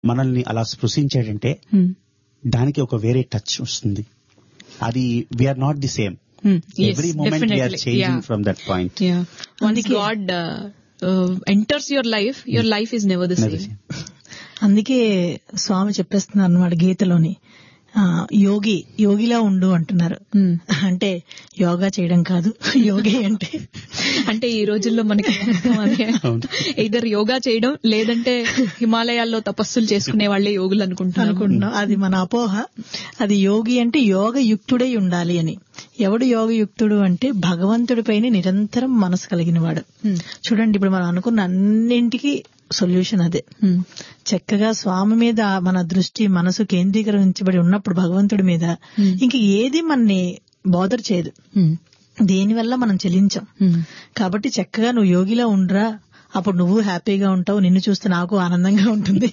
మనల్ని అలా స్పృశించాడంటే Hmm. దానికి ఒక వేరే టచ్ వస్తుంది అది we're not the same Hmm. Yes, every moment we're definitely. Changing Yeah. From that point Yeah. Once అందుకే- God uh, uh, enters your life, your life is never the same. అందుకే స్వామి చెప్పేస్తున్నారు అన్నమాట గీతలోని ఆ, యోగి యోగిలా ఉండు అంటున్నారు Hmm. అంటే యోగా చేయడం కాదు యోగి అంటే అంటే ఈ రోజుల్లో మనకి మొత్తం అదే అవును. ఇద్దరు యోగా చేయడం లేదంటే హిమాలయాల్లో తపస్సులు చేసుకునే వాళ్ళే యోగులు అనుకుంటున్నాను అనుకుంటున్నాం అది మన అపోహ అది యోగి అంటే యోగ యుక్తుడై ఉండాలి అని ఎవడు యోగ యుక్తుడు అంటే భగవంతుడిపైన నిరంతరం మనసు కలిగిన వాడు Hmm. చూడండి ఇప్పుడు మనం అనుకున్న అన్నింటికి సొల్యూషన్ అదే Hmm. చక్కగా స్వామి మీద మన దృష్టి మనసు కేంద్రీకరించబడి ఉన్నప్పుడు భగవంతుడి మీద Hmm. ఇంక ఏది మనని బోదర్ చేయదు Hmm. దేనివల్ల మనం చెలించాం Hmm. కాబట్టి చక్కగా నువ్వు యోగిలా ఉండరా అప్పుడు నువ్వు హ్యాపీగా ఉంటావు నిన్ను చూస్తే నాకు ఆనందంగా ఉంటుంది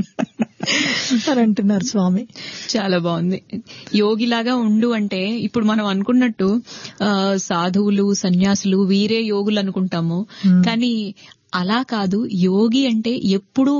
అని అంటున్నారు స్వామి చాలా బాగుంది యోగిలాగా ఉండు అంటే ఇప్పుడు మనం అనుకున్నట్టు ఆ, సాధువులు సన్యాసులు వీరే యోగులు అనుకుంటాము కానీ అలా కాదు యోగి అంటే ఎప్పుడు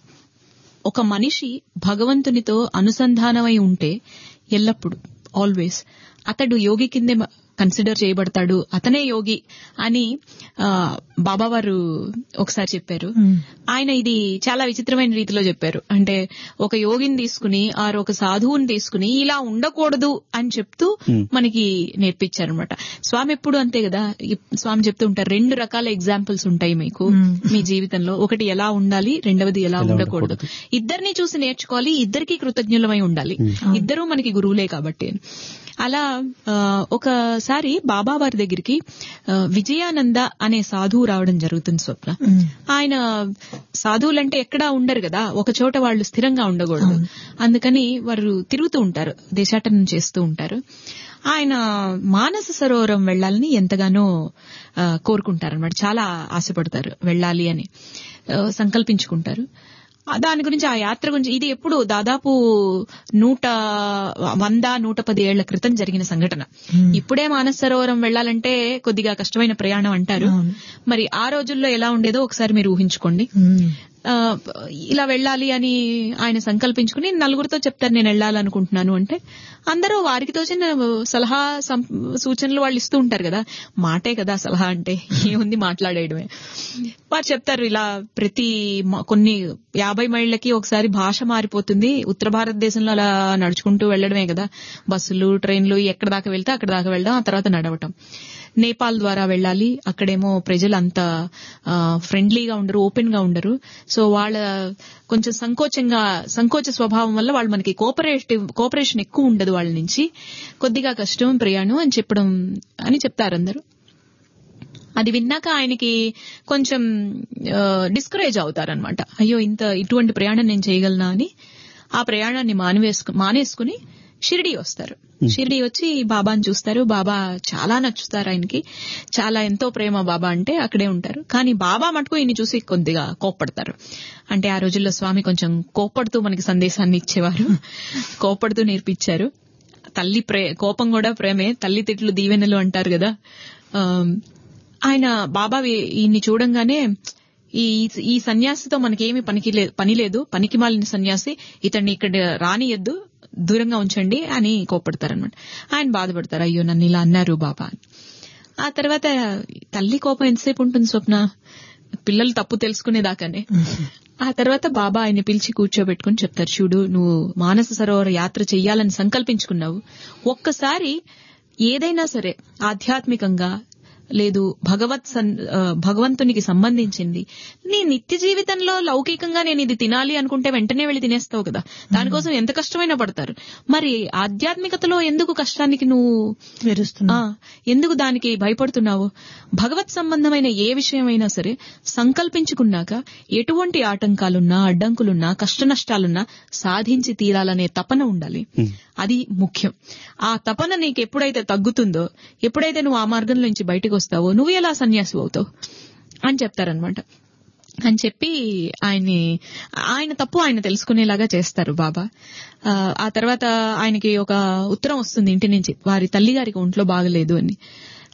ఒక మనిషి భగవంతునితో అనుసంధానమై ఉంటే ఎల్లప్పుడు ఆల్వేస్ అతడు యోగి కిందే కన్సిడర్ చేయబడతాడు అతనే యోగి అని ఆ, బాబా వారు ఒకసారి చెప్పారు ఆయన ఇది చాలా విచిత్రమైన రీతిలో చెప్పారు అంటే ఒక యోగిని తీసుకుని ఆరు ఒక సాధువుని తీసుకుని ఇలా ఉండకూడదు అని చెప్తూ Hmm. మనకి నేర్పించారనమాట స్వామి ఎప్పుడు అంతే కదా ఈ స్వామి చెప్తూ ఉంటారు రెండు రకాల ఎగ్జాంపుల్స్ ఉంటాయి మీకు Hmm. మీ జీవితంలో ఒకటి ఎలా ఉండాలి రెండవది ఎలా ఎలా ఉండకూడదు ఇద్దరిని చూసి నేర్చుకోవాలి ఇద్దరికి కృతజ్ఞులమై ఉండాలి ఇద్దరూ మనకి గురువులే కాబట్టి అలా ఆ, ఒకసారి బాబా వారి దగ్గరికి ఆ, విజయానంద అనే సాధువు రావడం జరుగుతుంది స్వప్న ఆయన సాధువులంటే ఎక్కడా ఉండరు కదా ఒక చోట వాళ్ళు స్థిరంగా ఉండకూడదు అందుకని వారు తిరుగుతూ ఉంటారు దేశాటనం చేస్తూ ఉంటారు ఆయన మానస సరోవరం వెళ్ళాలని ఎంతగానో ఆ, కోరుకుంటారన్నమాట చాలా ఆశపడతారు వెళ్ళాలి అని ఆ, సంకల్పించుకుంటారు ఆ, దాని గురించి ఆ యాత్ర గురించి ఇది ఎప్పుడు దాదాపు నూట వంద నూట పది ఏళ్ల క్రితం జరిగిన సంఘటన ఇప్పుడే మానస సరోవరం వెళ్లాలంటే కొద్దిగా కష్టమైన ప్రయాణం అంటారు అవును. మరి ఆ రోజుల్లో ఎలా ఉండేదో ఒకసారి మీరు ఊహించుకోండి ఆ, ఇలా వెళ్ళాలి అని ఆయన సంకల్పించుకుని నలుగురితో చెప్తారు నేను వెళ్ళాలనుకుంటున్నాను అంటే అందరూ వారికి తోచిన సలహా సం- సూచనలు వాళ్ళు ఇస్తూ ఉంటారు కదా మాటే కదా సలహా అంటే ఏముంది మాట్లాడేయడమే వారు చెప్తారు ఇలా ప్రతి మ- కొన్ని యాభై మైళ్ళకి ఒకసారి భాష మారిపోతుంది ఉత్తర భారతదేశంలో అలా నడుచుకుంటూ వెళ్ళడమే కదా బస్సులు ట్రైన్లు ఎక్కడ దాకా వెళ్తే అక్కడ దాకా వెళ్ళడం ఆ తర్వాత నడవటం నేపాల్ ద్వారా వెళ్ళాలి అక్కడేమో ప్రజలు అంత ఫ్రెండ్లీగా ఉండరు ఓపెన్ గా ఉండరు సో వాళ్ళ కొంచెం సంకోచంగా సంకోచ స్వభావం వల్ల వాళ్ళు మనకి కోఆపరేటివ్ కోఆపరేషన్ ఎక్కువ ఉండదు వాళ్ళ నుంచి కొద్దిగా కష్టం ప్రయాణం అని చెప్పడం అని చెప్తారు అందరూ అది విన్నాక ఆయనకి కొంచెం డిస్కరేజ్ అవుతారనమాట అయ్యో ఇంత ఇటువంటి ప్రయాణం నేను చేయగలనా అని ఆ ప్రయాణాన్ని మానివేసుకు మానేసుకుని షిరిడి వస్తారు షిరిడి వచ్చి బాబాని చూస్తారు బాబా చాలా నచ్చుతారు ఆయనకి చాలా ఎంతో ప్రేమ బాబా అంటే అక్కడే ఉంటారు కానీ బాబా మటుకు ఈయన్ని చూసి కొద్దిగా కోప్పడతారు అంటే ఆ రోజుల్లో స్వామి కొంచెం కోప్పడుతూ మనకి సందేశాన్ని ఇచ్చేవారు కోప్పడుతూ నేర్పించారు తల్లి ప్రే కోపం కూడా ప్రేమే తల్లి తిట్లు దీవెనలు అంటారు కదా ఆ, ఆయన బాబా వీ- ఈయన్ని చూడంగానే ఈ ఈ సన్యాసితో మనకేమి పనికి లేదు పని లేదు పనికి మాలిన సన్యాసి ఇతన్ని ఇక్కడ రానియద్దు దూరంగా ఉంచండి అని కోపడతారనమాట ఆయన బాధపడతారు అయ్యో నన్ను ఇలా అన్నారు బాబా అని ఆ తర్వాత తల్లి కోపం ఎంతసేపు ఉంటుంది స్వప్న పిల్లలు తప్పు తెలుసుకునేదాకానే ఆ తర్వాత బాబా ఆయన పిలిచి కూర్చోబెట్టుకుని చెప్తారు చూడు నువ్వు మానస సరోవర యాత్ర చెయ్యాలని సంకల్పించుకున్నావు ఒక్కసారి ఏదైనా సరే ఆధ్యాత్మికంగా లేదు భగవత్ సన్- ఆ, భగవంతునికి సంబంధించింది నీ నిత్య జీవితంలో లౌకికంగా నేను ఇది తినాలి అనుకుంటే వెంటనే వెళ్ళి తినేస్తావు కదా దానికోసం ఎంత కష్టమైనా పడతారు మరి ఆధ్యాత్మికతలో ఎందుకు కష్టానికి నువ్వు విరుస్తున్నా ఆ, ఎందుకు దానికి భయపడుతున్నావు భగవత్ సంబంధమైన ఏ విషయమైనా సరే సంకల్పించుకున్నాక ఎటువంటి ఆటంకాలున్నా అడ్డంకులున్నా కష్ట నష్టాలున్నా సాధించి తీరాలనే తపన ఉండాలి అది ముఖ్యం ఆ తపన నీకు ఎప్పుడైతే తగ్గుతుందో ఎప్పుడైతే నువ్వు ఆ మార్గంలో నుంచి బయటకు వస్తావో నువ్వు ఎలా సన్యాసి అవుతావు అని చెప్తారనమాట అని చెప్పి ఆయన్ని ఆయన తప్పు ఆయన తెలుసుకునేలాగా చేస్తారు బాబా ఆ, ఆ తర్వాత ఆయనకి ఒక ఉత్తరం వస్తుంది ఇంటి నుంచి వారి తల్లి గారికి ఒంట్లో బాగలేదు అని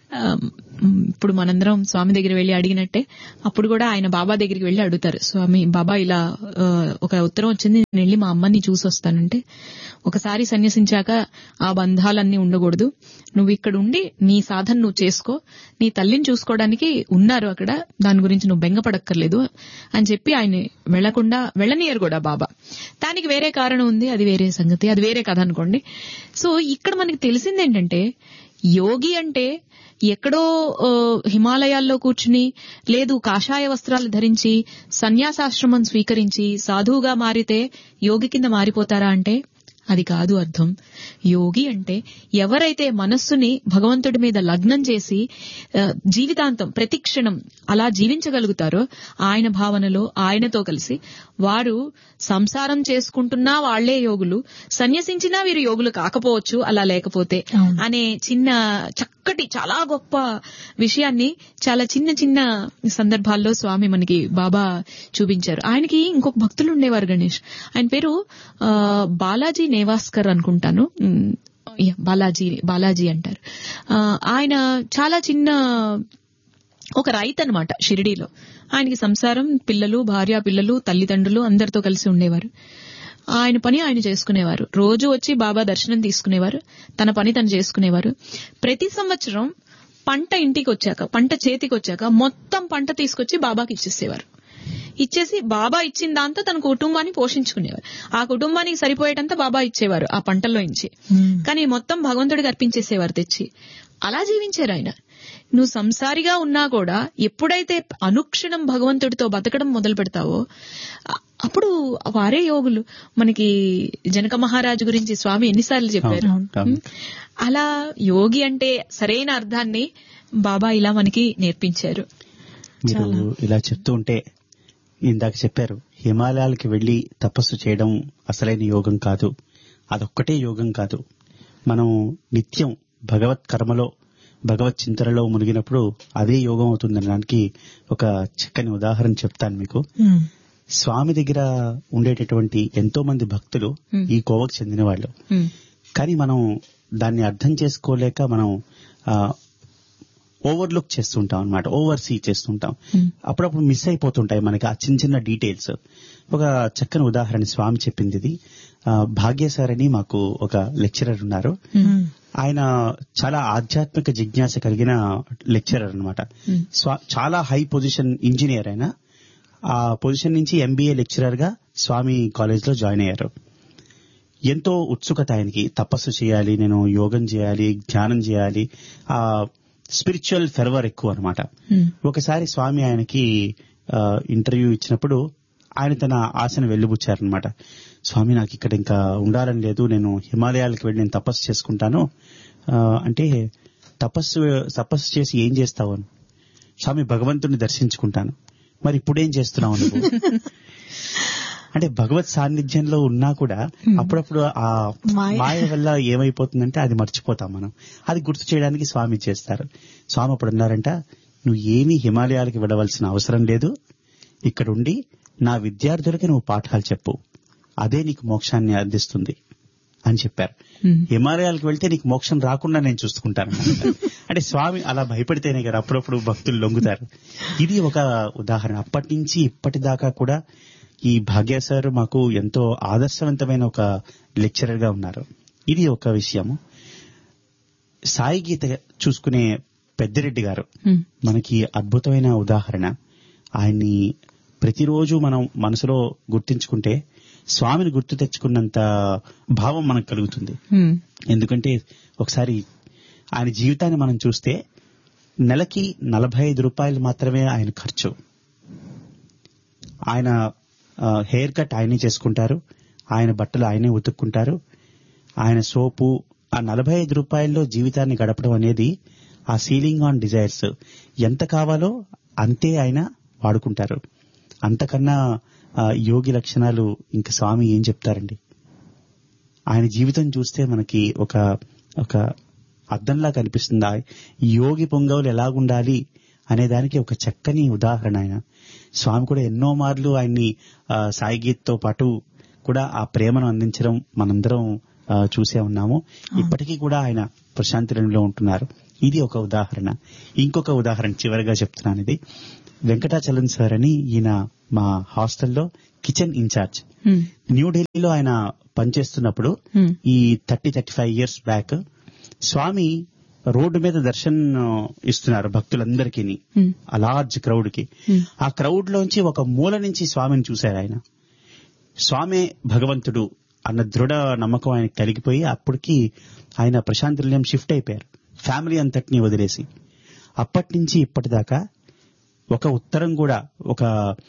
ఆ, మ్, ఇప్పుడు మనందరం స్వామి దగ్గర వెళ్లి అడిగినట్టే అప్పుడు కూడా ఆయన బాబా దగ్గరికి వెళ్లి అడుగుతారు స్వామి బాబా ఇలా ఆ, ఒక ఉత్తరం వచ్చింది నేను వెళ్ళి మా అమ్మని చూసి వస్తానంటే ఒకసారి సన్యసించాక ఆ బంధాలన్నీ ఉండకూడదు నువ్వు ఇక్కడ ఉండి నీ సాధన నువ్వు చేసుకో నీ తల్లిని చూసుకోవడానికి ఉన్నారు అక్కడ దాని గురించి నువ్వు బెంగపడక్కర్లేదు అని చెప్పి ఆయన వెళ్లకుండా వెళ్ళనీయరు కూడా బాబా దానికి వేరే కారణం ఉంది అది వేరే సంగతి అది వేరే కథ అనుకోండి సో ఇక్కడ మనకి తెలిసింది ఏంటంటే యోగి అంటే ఎక్కడో ఆ, హిమాలయాల్లో కూర్చుని లేదు కాషాయ వస్త్రాలు ధరించి సన్యాసాశ్రమం స్వీకరించి సాధువుగా మారితే యోగి కింద మారిపోతారా అంటే అది కాదు అర్థం యోగి అంటే ఎవరైతే మనస్సుని భగవంతుడి మీద లగ్నం చేసి ఆ, జీవితాంతం ప్రతి క్షణం అలా జీవించగలుగుతారో ఆయన భావనలో ఆయనతో కలిసి వారు సంసారం చేసుకుంటున్నా వాళ్లే యోగులు సన్యసించినా వీరు యోగులు కాకపోవచ్చు అలా లేకపోతే అవును. అనే చిన్న చక్కటి చాలా గొప్ప విషయాన్ని చాలా చిన్న చిన్న సందర్భాల్లో స్వామి మనకి బాబా చూపించారు ఆయనకి ఇంకొక భక్తులు ఉండేవారు గణేష్ ఆయన పేరు ఆ, బాలాజీ నేవాస్కర్ అనుకుంటాను ఉమ్, యా, బాలాజీ బాలాజీ అంటారు ఆ, ఆయన చాలా చిన్న ఒక రైతు అనమాట షిరిడీలో ఆయనకి సంసారం పిల్లలు భార్య పిల్లలు తల్లిదండ్రులు అందరితో కలిసి ఉండేవారు ఆయన పని ఆయన చేసుకునేవారు రోజు వచ్చి బాబా దర్శనం తీసుకునేవారు తన పని తను చేసుకునేవారు ప్రతి సంవత్సరం పంట ఇంటికి వచ్చాక పంట చేతికి వచ్చాక మొత్తం పంట తీసుకొచ్చి బాబాకి ఇచ్చేసేవారు ఇచ్చేసి బాబా ఇచ్చిన దాంతో తన కుటుంబాన్ని పోషించుకునేవారు ఆ కుటుంబానికి సరిపోయేటంత బాబా ఇచ్చేవారు ఆ పంటల్లో నుంచి కానీ మొత్తం భగవంతుడికి అర్పించేసేవారు తెచ్చి అలా జీవించారు ఆయన నువ్వు సంసారిగా ఉన్నా కూడా ఎప్పుడైతే అనుక్షణం భగవంతుడితో బతకడం మొదలు పెడతావో అ- అప్పుడు వారే యోగులు మనకి జనక మహారాజు గురించి స్వామి ఎన్నిసార్లు చెప్పారు అవును, అవును. ఉం? అలా యోగి అంటే సరైన అర్థాన్ని బాబా ఇలా మనకి నేర్పించారు మీరు ఇలా చెప్తూ ఉంటే ఇందాక చెప్పారు హిమాలయాలకి వెళ్లి తపస్సు చేయడం అసలైన యోగం కాదు అదొక్కటే యోగం కాదు మనం నిత్యం భగవత్ కర్మలో భగవత్ చింతనలో మునిగినప్పుడు అదే యోగం అవుతుందనడానికి ఒక చక్కని ఉదాహరణ చెప్తాను మీకు ఉమ్. స్వామి దగ్గర ఉండేటటువంటి ఎంతో మంది భక్తులు Hmm. ఈ కోవకు చెందిన వాళ్ళు ఉం. కానీ మనం దాన్ని అర్థం చేసుకోలేక మనం ఓవర్లుక్ చేస్తుంటాం అనమాట ఓవర్ సీ చేస్తుంటాం Hmm. అప్పుడప్పుడు మిస్ అయిపోతుంటాయి మనకి ఆ చిన్న చిన్న డీటెయిల్స్ ఒక చక్కని ఉదాహరణ స్వామి చెప్పింది ఇది ఆ, భాగ్య సార్ అని మాకు ఒక లెక్చరర్ ఉన్నారు ఉమ్. ఆయన చాలా ఆధ్యాత్మిక జిజ్ఞాస కలిగిన లెక్చరర్ అనమాట Hmm. చాలా హై పొజిషన్ ఇంజనీర్ ఆయన ఆ పొజిషన్ నుంచి ఎంబీఏ లెక్చరర్ గా స్వామి కాలేజ్ లో జాయిన్ అయ్యారు ఎంతో ఉత్సుకత ఆయనకి తపస్సు చేయాలి నేను యోగం చేయాలి ధ్యానం చేయాలి ఆ స్పిరిచువల్ ఫెర్వర్ ఎక్కువ అనమాట ఉం. ఒకసారి స్వామి ఆయనకి ఆ, ఇంటర్వ్యూ ఇచ్చినప్పుడు ఆయన తన ఆశను వెళ్లిబుచ్చారనమాట స్వామి నాకు ఇక్కడ ఇంకా ఉండాలని లేదు నేను హిమాలయాలకు వెళ్ళి నేను తపస్సు చేసుకుంటాను ఆ, అంటే తపస్సు తపస్సు చేసి ఏం చేస్తావు అని స్వామి భగవంతుని దర్శించుకుంటాను మరి ఇప్పుడేం చేస్తున్నావు నువ్వు అంటే భగవత్ సాన్నిధ్యంలో ఉన్నా కూడా అప్పుడప్పుడు ఆ మాయ. మాయ వల్ల ఏమైపోతుందంటే అది మర్చిపోతాం మనం అది గుర్తు చేయడానికి స్వామి చేస్తారు స్వామి అప్పుడు అన్నారంట నువ్వు ఏమీ హిమాలయాలకు వెళ్ళవలసిన అవసరం లేదు ఇక్కడ ఉండి నా విద్యార్థులకి నువ్వు పాఠాలు చెప్పు అదే నీకు మోక్షాన్ని అందిస్తుంది అని చెప్పారు ఉం. హిమాలయాలకు వెళ్తే నీకు మోక్షం రాకుండా నేను చూసుకుంటాను అంటే స్వామి అలా భయపడితేనే కదా అప్పుడప్పుడు భక్తులు లొంగుతారు ఇది ఒక ఉదాహరణ అప్పటి నుంచి ఇప్పటిదాకా కూడా ఈ భాగ్య సార్ మాకు ఎంతో ఆదర్శవంతమైన ఒక లెక్చరర్ గా ఉన్నారు ఇది ఒక విషయము సాయి గీత చూసుకునే పెద్దిరెడ్డి గారు ఉం. మనకి అద్భుతమైన ఉదాహరణ ఆయన్ని ప్రతిరోజు మనం మనసులో గుర్తించుకుంటే స్వామిని గుర్తు తెచ్చుకున్నంత భావం మనకు కలుగుతుంది ఉం. ఎందుకంటే ఒకసారి ఆయన జీవితాన్ని మనం చూస్తే నెలకి నలభై ఐదు రూపాయలు మాత్రమే ఆయన ఖర్చు ఆయన ఆ, హెయిర్ కట్ ఆయనే చేసుకుంటారు ఆయన బట్టలు ఆయనే ఉతుక్కుంటారు ఆయన సోపు ఆ నలభై ఐదు రూపాయల్లో జీవితాన్ని గడపడం అనేది ఆ సీలింగ్ ఆన్ డిజైర్స్ ఎంత కావాలో అంతే ఆయన వాడుకుంటారు అంతకన్నా ఆ, యోగి లక్షణాలు ఇంకా స్వామి ఏం చెప్తారండి ఆయన జీవితం చూస్తే మనకి ఒక ఒక అద్దంలా కనిపిస్తుంది ఆ యోగి పొంగవులు ఎలాగుండాలి అనే దానికి ఒక చక్కని ఉదాహరణ ఆయన స్వామి కూడా ఎన్నో మార్లు ఆయన్ని ఆ, సాయి గీత్తో పాటు కూడా ఆ ప్రేమను అందించడం మనందరం ఆ, చూసే ఉన్నాము ఇప్పటికీ కూడా ఆయన ప్రశాంతిలో ఉంటున్నారు ఇది ఒక ఉదాహరణ ఇంకొక ఉదాహరణ చివరిగా చెప్తున్నాను ఇది వెంకటాచలం సార్ అని ఈయన మా హాస్టల్లో కిచెన్ ఇన్ఛార్జ్ హ్మ్. న్యూఢిల్లీలో ఆయన పనిచేస్తున్నప్పుడు హ్మ్. ఈ thirty thirty five years back స్వామి రోడ్డు మీద దర్శనం ఇస్తున్నారు భక్తులందరికీ హ్మ్. ఆ లార్జ్ క్రౌడ్ కి హ్మ్. ఆ క్రౌడ్ లోంచి ఒక మూల నుంచి స్వామిని చూశారు ఆయన స్వామి భగవంతుడు అన్న దృఢ నమ్మకం ఆయనకి కలిగిపోయి అప్పటికి ఆయన ప్రశాంత్ నిలయం షిఫ్ట్ అయిపోయారు ఫ్యామిలీ అంతటిని వదిలేసి అప్పటి నుంచి ఇప్పటిదాకా ఒక ఉత్తరం కూడా ఒక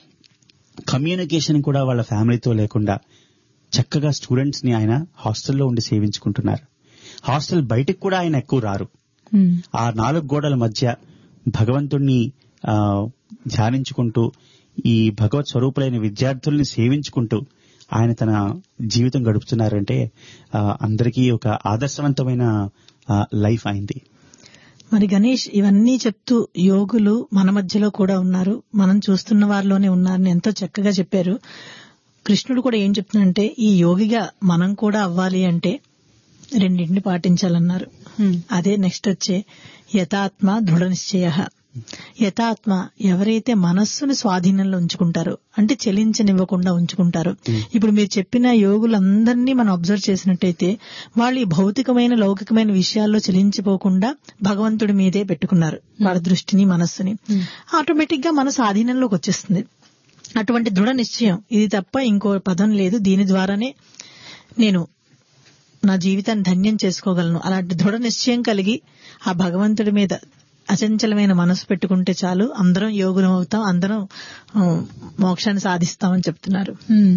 కమ్యూనికేషన్ కూడా వాళ్ళ ఫ్యామిలీతో లేకుండా చక్కగా స్టూడెంట్స్ ని ఆయన హాస్టల్లో ఉండి సేవించుకుంటున్నారు హాస్టల్ బయటికి కూడా ఆయన ఎక్కువ రారు హ్మ్. ఆ నాలుగు గోడల మధ్య భగవంతుణ్ణి ఆ, ధ్యానించుకుంటూ ఈ భగవత్ స్వరూపులైన విద్యార్థుల్ని సేవించుకుంటూ ఆయన తన జీవితం గడుపుతున్నారంటే ఆ, అందరికీ ఒక ఆదర్శవంతమైన ఆ, లైఫ్ అయింది మరి గణేష్ ఇవన్నీ చెప్తూ యోగులు మన మధ్యలో కూడా ఉన్నారు మనం చూస్తున్న వారిలోనే ఉన్నారని ఎంతో చక్కగా చెప్పారు కృష్ణుడు కూడా ఏం చెప్తున్నాడంటే ఈ యోగిగా మనం కూడా అవ్వాలి అంటే రెండింటిని పాటించాలన్నారు హ్మ్. అదే నెక్స్ట్ వచ్చే యథాత్మ దృఢ నిశ్చయ యథాత్మ ఎవరైతే మనస్సును స్వాధీనంలో ఉంచుకుంటారో అంటే చెలించనివ్వకుండా ఉంచుకుంటారో ఇప్పుడు మీరు చెప్పిన యోగులందరినీ మనం అబ్జర్వ్ చేసినట్టయితే వాళ్ళు ఈ భౌతికమైన లౌకికమైన విషయాల్లో చెలించిపోకుండా భగవంతుడి మీదే పెట్టుకున్నారు వాళ్ళ దృష్టిని మనస్సుని ఆటోమేటిక్ గా మన స్వాధీనంలోకి వచ్చేస్తుంది అటువంటి దృఢ నిశ్చయం ఇది తప్ప ఇంకో పదం లేదు దీని ద్వారానే నేను నా జీవితాన్ని ధన్యం చేసుకోగలను అలాంటి దృఢ నిశ్చయం కలిగి ఆ భగవంతుడి మీద అచంచలమైన మనసు పెట్టుకుంటే చాలు అందరం యోగులం అవుతాం అందరం ఆ, మోక్షాన్ని సాధిస్తామని చెప్తున్నారు హ్మ్.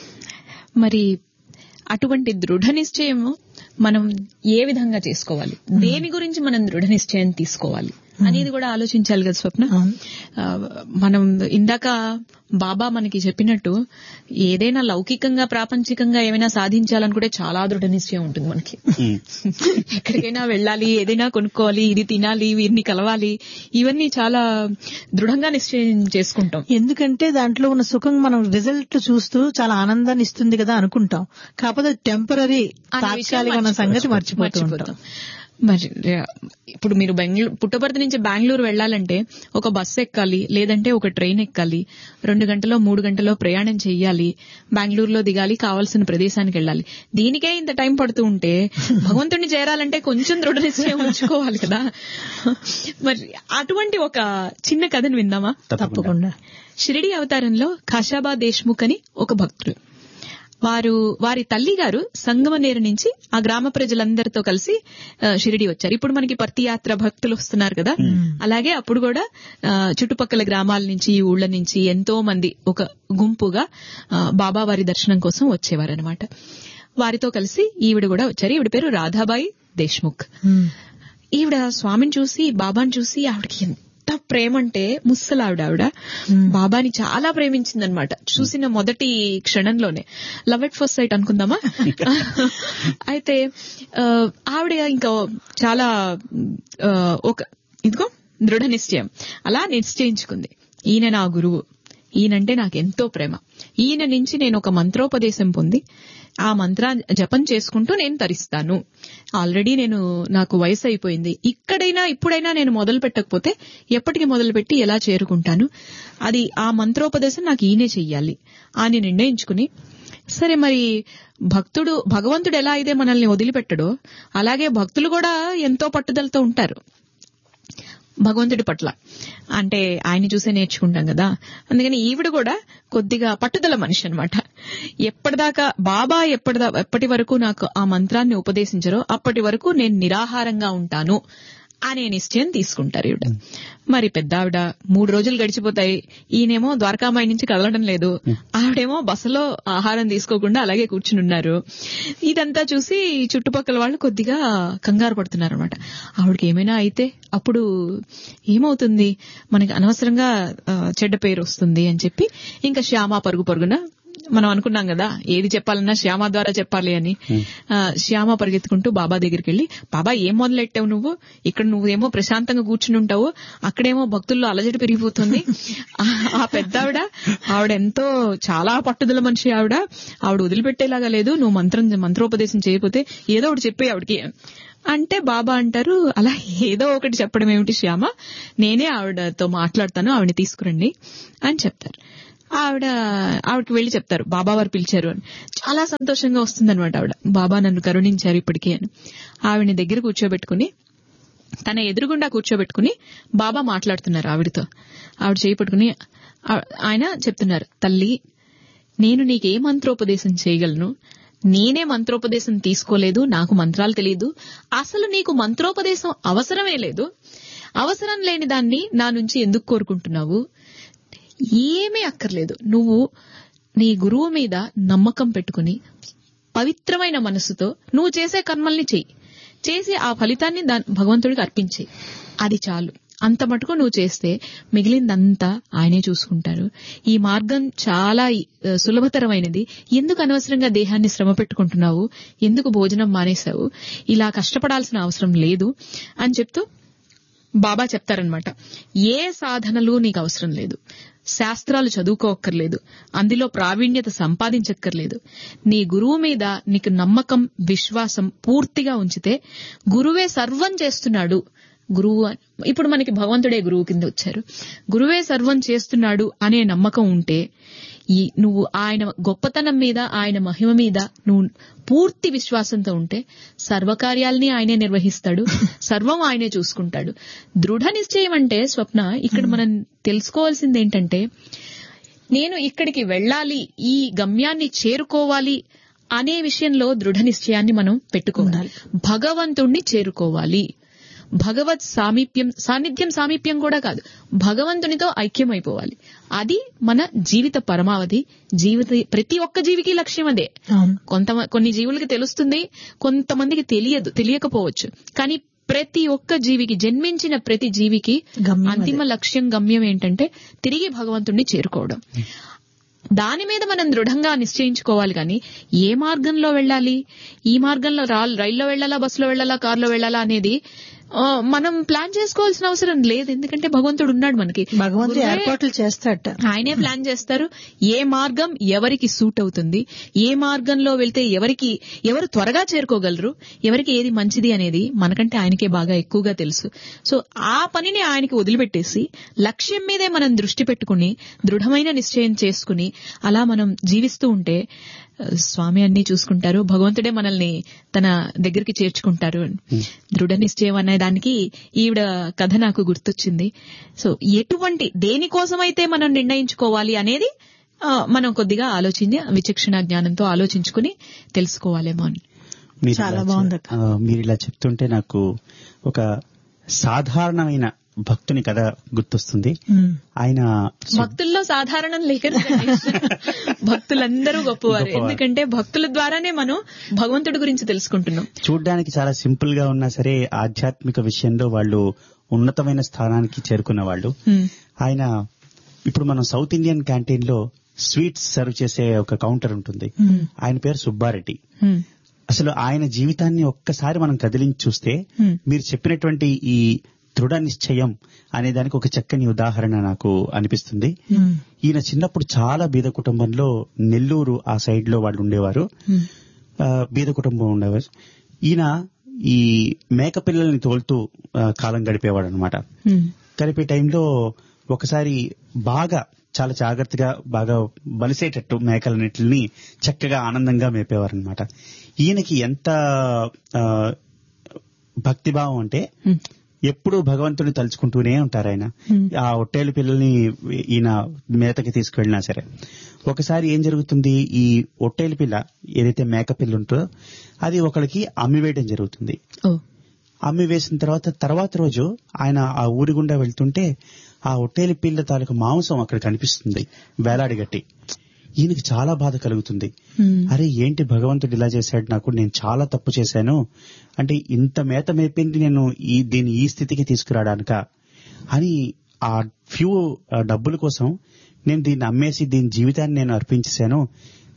మరి అటువంటి దృఢ నిశ్చయము మనం ఏ విధంగా చేసుకోవాలి దేని గురించి మనం దృఢ నిశ్చయం తీసుకోవాలి అనేది కూడా ఆలోచించాలి కదా స్వప్న అవును. ఆ, మనం ఇందాక బాబా మనకి చెప్పినట్టు ఏదైనా లౌకికంగా ప్రాపంచికంగా ఏమైనా సాధించాలనుకుంటే చాలా దృఢ నిశ్చయం ఉంటుంది మనకి ఉమ్. ఎక్కడికైనా వెళ్ళాలి ఏదైనా కొనుక్కోవాలి ఇది తినాలి వీరిని కలవాలి ఇవన్నీ చాలా దృఢంగా నిశ్చయం చేసుకుంటాం ఎందుకంటే దాంట్లో ఉన్న సుఖం మనం రిజల్ట్ చూస్తూ చాలా ఆనందాన్ని ఇస్తుంది కదా అనుకుంటాం కాకపోతే టెంపరీ అనే విషయం తాత్కాలిక ఉన్న సంగతి మర్చిపోతాం. మర్చిపోతూ ఉంటాం మరి ఆ, ఇప్పుడు మీరు బెంగళూరు పుట్టపర్తి నుంచి బెంగళూరు వెళ్ళాలంటే ఒక బస్సు ఎక్కాలి లేదంటే ఒక ట్రైన్ ఎక్కాలి రెండు గంటలో మూడు గంటలో ప్రయాణం చెయ్యాలి బెంగళూరులో దిగాలి కావాల్సిన ప్రదేశానికి వెళ్ళాలి దీనికే ఇంత టైం పడుతూ ఉంటే భగవంతుడిని చేరాలంటే కొంచెం దృఢ నిశ్చయం ఉంచుకోవాలి కదా మరి అటువంటి ఒక చిన్న కథను విందామా తప్పకుండా షిరిడి అవతారంలో ఖాషాబా దేశ్ముఖ్ అని ఒక భక్తులు వారు వారి తల్లి గారు సంగమనేరు నుంచి ఆ గ్రామ ప్రజలందరితో కలిసి ఆ, షిరిడి వచ్చారు ఇప్పుడు మనకి పర్తి యాత్ర భక్తులు వస్తున్నారు కదా అలాగే అప్పుడు కూడా ఆ, చుట్టుపక్కల గ్రామాల నుంచి ఈ ఊళ్ళ నుంచి ఎంతో మంది ఒక గుంపుగా ఆ, బాబా వారి దర్శనం కోసం వచ్చేవారు అనమాట వారితో కలిసి ఈవిడ కూడా వచ్చారు ఈవిడ పేరు రాధాబాయి దేశ్ముఖ్ ఉమ్. ఈవిడ స్వామిని చూసి బాబాని చూసి ఆవిడకి ఎంత ప్రేమ అంటే ముస్సలావిడ ఆవిడ బాబాని చాలా ప్రేమించిందనమాట చూసిన మొదటి క్షణంలోనే లవ్ ఎట్ ఫస్ట్ సైట్ అనుకుందామా అయితే ఆ, ఆవిడ ఇంకా చాలా ఆ, ఒక ఇదిగో దృఢ నిశ్చయం అలా నిశ్చయించుకుంది ఈయన నా గురువు ఈయనంటే నాకు ఎంతో ప్రేమ ఈయన నుంచి నేను ఒక మంత్రోపదేశం పొంది ఆ మంత్ర జపం చేసుకుంటూ నేను తరిస్తాను ఆల్రెడీ నేను నాకు వయసు అయిపోయింది ఇక్కడైనా ఇప్పుడైనా నేను మొదలు పెట్టకపోతే ఎప్పటికి మొదలుపెట్టి ఎలా చేరుకుంటాను అది ఆ మంత్రోపదేశం నాకు ఈయనే చెయ్యాలి అని నిర్ణయించుకుని సరే మరి భక్తుడు భగవంతుడు ఎలా అయితే మనల్ని వదిలిపెట్టడో అలాగే భక్తులు కూడా ఎంతో పట్టుదలతో ఉంటారు భగవంతుడి పట్ల అంటే ఆయన చూసే నేర్చుకుంటాం కదా అందుకని ఈవిడ కూడా కొద్దిగా పట్టుదల మనిషి అనమాట ఎప్పటిదాకా బాబా ఎప్పటిదా ఎప్పటి వరకు నాకు ఆ మంత్రాన్ని ఉపదేశించరో అప్పటి వరకు నేను నిరాహారంగా ఉంటాను అనే నిశ్చయం తీసుకుంటారు ఈవిడ మరి పెద్ద ఆవిడ మూడు రోజులు గడిచిపోతాయి ఈయనేమో ద్వారకామాయి నుంచి కదలడం లేదు ఆవిడేమో బస్సులో ఆహారం తీసుకోకుండా అలాగే కూర్చుని ఉన్నారు ఇదంతా చూసి ఈ చుట్టుపక్కల వాళ్ళు కొద్దిగా కంగారు పడుతున్నారు అనమాట ఆవిడకి ఏమైనా అయితే అప్పుడు ఏమవుతుంది మనకి అనవసరంగా ఆ, చెడ్డ పేరు వస్తుంది అని చెప్పి ఇంకా శ్యామ పరుగు పరుగున మనం అనుకున్నాం కదా ఏది చెప్పాలన్నా శ్యామ ద్వారా చెప్పాలి అని ఆ, శ్యామ పరిగెత్తుకుంటూ బాబా దగ్గరికి వెళ్ళి బాబా ఏం మొదలెట్టావు నువ్వు ఇక్కడ నువ్వేమో ప్రశాంతంగా కూర్చుని ఉంటావు అక్కడేమో భక్తుల్లో అలజడి పెరిగిపోతుంది ఆ- ఆ పెద్ద ఆవిడ ఆవిడ ఎంతో చాలా పట్టుదల మనిషి ఆవిడ ఆవిడ వదిలిపెట్టేలాగా లేదు నువ్వు మంత్రం మంత్రోపదేశం చేయకపోతే ఏదో ఒకటి చెప్పే ఆవిడకి అంటే బాబా అంటారు అలా ఏదో ఒకటి చెప్పడం ఏమిటి శ్యామ నేనే ఆవిడతో మాట్లాడతాను ఆవిడని తీసుకురండి అని చెప్తారు ఆవిడ ఆవిడకి వెళ్లి చెప్తారు బాబా వారు పిలిచారు అని చాలా సంతోషంగా వస్తుందన్నమాట ఆవిడ బాబా నన్ను కరుణించారు ఇప్పటికే అని ఆవిడని దగ్గర కూర్చోబెట్టుకుని తన ఎదురుగుండా కూర్చోబెట్టుకుని బాబా మాట్లాడుతున్నారు ఆవిడతో ఆవిడ చేయి పట్టుకుని ఆ- ఆయన చెప్తున్నారు తల్లి నేను నీకే మంత్రోపదేశం చేయగలను నేనే మంత్రోపదేశం తీసుకోలేదు నాకు మంత్రాలు తెలియదు అసలు నీకు మంత్రోపదేశం అవసరమే లేదు అవసరం లేని దాన్ని నా నుంచి ఎందుకు కోరుకుంటున్నావు ఏమీ అక్కర్లేదు నువ్వు నీ గురువు మీద నమ్మకం పెట్టుకుని పవిత్రమైన మనసుతో నువ్వు చేసే కర్మల్ని చెయ్యి చేసి ఆ ఫలితాన్ని దాని భగవంతుడికి అర్పించేయి అది చాలు అంత మటుకు నువ్వు చేస్తే మిగిలిందంతా ఆయనే చూసుకుంటారు ఈ మార్గం చాలా ఆ, సులభతరమైనది ఎందుకు అనవసరంగా దేహాన్ని శ్రమ పెట్టుకుంటున్నావు ఎందుకు భోజనం మానేశావు ఇలా కష్టపడాల్సిన అవసరం లేదు అని చెప్తూ బాబా చెప్తారనమాట ఏ సాధనలు నీకు అవసరం లేదు శాస్త్రాలు చదువుకోక్కర్లేదు అందులో ప్రావీణ్యత సంపాదించక్కర్లేదు నీ గురువు మీద నీకు నమ్మకం విశ్వాసం పూర్తిగా ఉంచితే గురువే సర్వం చేస్తున్నాడు గురువు అని- ఇప్పుడు మనకి భగవంతుడే గురువు కింద వచ్చారు గురువే సర్వం చేస్తున్నాడు అనే నమ్మకం ఉంటే ఈ నువ్వు ఆయన గొప్పతనం మీద ఆయన మహిమ మీద నువ్వు పూర్తి విశ్వాసంతో ఉంటే సర్వకార్యాల్ని ఆయనే నిర్వహిస్తాడు సర్వం ఆయనే చూసుకుంటాడు దృఢ నిశ్చయం అంటే స్వప్న ఇక్కడ మనం తెలుసుకోవాల్సింది ఏంటంటే నేను ఇక్కడికి వెళ్ళాలి ఈ గమ్యాన్ని చేరుకోవాలి అనే విషయంలో దృఢ నిశ్చయాన్ని మనం పెట్టుకోవాలి భగవంతుణ్ణి చేరుకోవాలి భగవత్ సామీప్యం సాన్నిధ్యం సామీప్యం కూడా కాదు భగవంతునితో ఐక్యమైపోవాలి అది మన జీవిత పరమావధి జీవిత ప్రతి ఒక్క జీవికి లక్ష్యం అదే అవును కొంత కొన్ని జీవులకి తెలుస్తుంది కొంతమందికి తెలియదు తెలియకపోవచ్చు కానీ ప్రతి ఒక్క జీవికి జన్మించిన ప్రతి జీవికి గమ్యం అంతిమ లక్ష్యం గమ్యం ఏంటంటే తిరిగి భగవంతుణ్ణి చేరుకోవడం దాని మీద మనం దృఢంగా నిశ్చయించుకోవాలి కానీ ఏ మార్గంలో వెళ్ళాలి ఈ మార్గంలో రా- రైల్లో వెళ్ళాలా బస్సులో వెళ్ళాలా కారులో వెళ్ళాలా అనేది ఆ, మనం ప్లాన్ చేసుకోవాల్సిన అవసరం లేదు ఎందుకంటే భగవంతుడు ఉన్నాడు మనకి భగవంతుడు గురువే- ఏర్పాట్లు చేస్తాడట ఆయనే ప్లాన్ చేస్తారు ఏ మార్గం ఎవరికి సూట్ అవుతుంది ఏ మార్గంలో వెళ్తే ఎవరికి ఎవరు త్వరగా చేరుకోగలరు ఎవరికి ఏది మంచిది అనేది మనకంటే ఆయనకే బాగా ఎక్కువగా తెలుసు సో ఆ పనిని ఆయనకి వదిలిపెట్టేసి లక్ష్యం మీదే మనం దృష్టి పెట్టుకుని దృఢమైన నిశ్చయం చేసుకుని అలా మనం జీవిస్తూ ఉంటే ఆ, స్వామి అన్ని చూసుకుంటారు భగవంతుడే మనల్ని తన దగ్గరికి చేర్చుకుంటారు దృఢ నిశ్చయం అనే దానికి ఈవిడ కథ నాకు గుర్తొచ్చింది సో ఎటువంటి దేనికోసమైతే మనం నిర్ణయించుకోవాలి అనేది ఆ, మనం కొద్దిగా ఆలోచించి విచక్షణ జ్ఞానంతో ఆలోచించుకుని తెలుసుకోవాలేమో అని మీరు చాలా ఇలా బాగుంది చె- ఆ, మీరు ఇలా చెప్తుంటే నాకు ఒక సాధారణమైన భక్తుని కథ గుర్తొస్తుంది ఉమ్. ఆయన భక్తుల్లో సాధారణం లేక భక్తులందరూ గొప్పవారు గొప్పవారు. ఎందుకంటే భక్తుల ద్వారానే మనం భగవంతుడి గురించి తెలుసుకుంటున్నాం చూడ్డానికి చాలా సింపుల్ గా ఉన్నా సరే ఆధ్యాత్మిక విషయంలో వాళ్ళు ఉన్నతమైన స్థానానికి చేరుకున్న వాళ్ళు హ్మ్. ఆయన ఇప్పుడు మనం సౌత్ ఇండియన్ క్యాంటీన్ లో స్వీట్స్ సర్వ్ చేసే ఒక కౌంటర్ ఉంటుంది ఉమ్. ఆయన పేరు సుబ్బారెడ్డి హ్మ్. అసలు ఆయన జీవితాన్ని ఒక్కసారి మనం కదిలించి చూస్తే హ్మ్. మీరు చెప్పినటువంటి ఈ దృఢ నిశ్చయం అనే దానికి ఒక చక్కని ఉదాహరణ నాకు అనిపిస్తుంది ఉమ్. ఈయన చిన్నప్పుడు చాలా బీద కుటుంబంలో నెల్లూరు ఆ సైడ్ లో వాళ్ళు ఉండేవారు హ్మ్. ఆ, బీద కుటుంబం ఉండేవారు ఈయన ఈ మేక పిల్లల్ని తోలుతూ ఆ, కాలం గడిపేవాడు అనమాట హ్మ్. గడిపే టైంలో ఒకసారి బాగా చాలా జాగ్రత్తగా బాగా బలిసేటట్టు మేకలన్నిటిని చక్కగా ఆనందంగా మేపేవారు అనమాట ఈయనకి ఎంత ఆ, భక్తిభావం అంటే హ్మ్. ఎప్పుడూ భగవంతుని తలుచుకుంటూనే ఉంటారు ఆయన Hmm. ఆ ఒట్టేలు పిల్లల్ని ఈయన మేతకి తీసుకువెళ్ళినా సరే ఒకసారి ఏం జరుగుతుంది ఈ ఒట్టేలు పిల్ల ఏదైతే మేక పిల్ల ఉంటుందో అది ఒకరికి అమ్మివేయడం జరుగుతుంది ఓ అమ్మి వేసిన తర్వాత తర్వాత రోజు ఆయన ఆ ఊరి గుండా వెళ్తుంటే ఆ ఒట్టేలి పిల్ల తాలూకు మాంసం అక్కడ కనిపిస్తుంది వేలాడిగట్టి ఈయనకి చాలా బాధ కలుగుతుంది హ్మ్. అరే ఏంటి భగవంతుడు ఇలా చేశాడు నాకు నేను చాలా తప్పు చేశాను అంటే ఇంత మేత మేపింది నేను ఈ దీన్ని ఈ స్థితికి తీసుకురావడానిక అని ఆ ఫ్యూ డబ్బుల కోసం నేను దీన్ని అమ్మేసి దీని జీవితాన్ని నేను అర్పించేశాను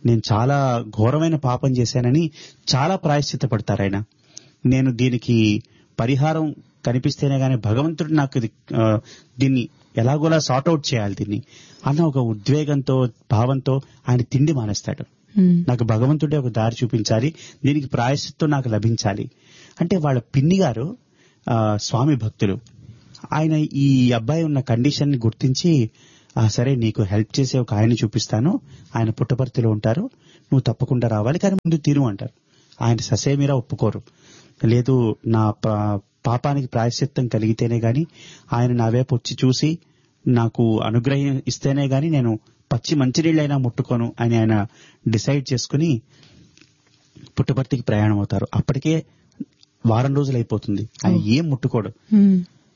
నేను చాలా ఘోరమైన పాపం చేశానని చాలా ప్రాయశ్చిత్తపడతారు ఆయన నేను దీనికి పరిహారం కనిపిస్తేనే గానీ భగవంతుడు నాకు ఇది ఆ, దీన్ని ఎలాగోలా సార్ట్ అవుట్ చేయాలి దీన్ని అన్న ఒక ఉద్వేగంతో భావంతో ఆయన తిండి మానేస్తాడు ఉమ్, నాకు భగవంతుడే ఒక దారి చూపించాలి దీనికి ప్రాయశ్చిత్తం నాకు లభించాలి అంటే వాళ్ళ పిన్ని గారు ఆ, స్వామి భక్తులు ఆయన ఈ అబ్బాయి ఉన్న కండిషన్ ని గుర్తించి "ఆ, సరే నీకు హెల్ప్ చేసే ఒక ఆయన చూపిస్తాను ఆయన పుట్టపర్తిలో ఉంటారు నువ్వు తప్పకుండా రావాలి కానీ ముందు తిను అంటారు ఆయన ససేమిరా ఒప్పుకోరు లేదు నా పా- పాపానికి ప్రాయశ్చిత్తం కలిగితేనే గాని ఆయన నా వైపు వచ్చి చూసి నాకు అనుగ్రహం ఇస్తేనే గాని నేను పచ్చి మంచినీళ్ళైనా ముట్టుకోను అని ఆయన డిసైడ్ చేసుకుని పుట్టపర్తికి ప్రయాణం అవుతారు అప్పటికే వారం రోజులు అయిపోతుంది ఆయన ఏం ముట్టుకోడు ఉమ్,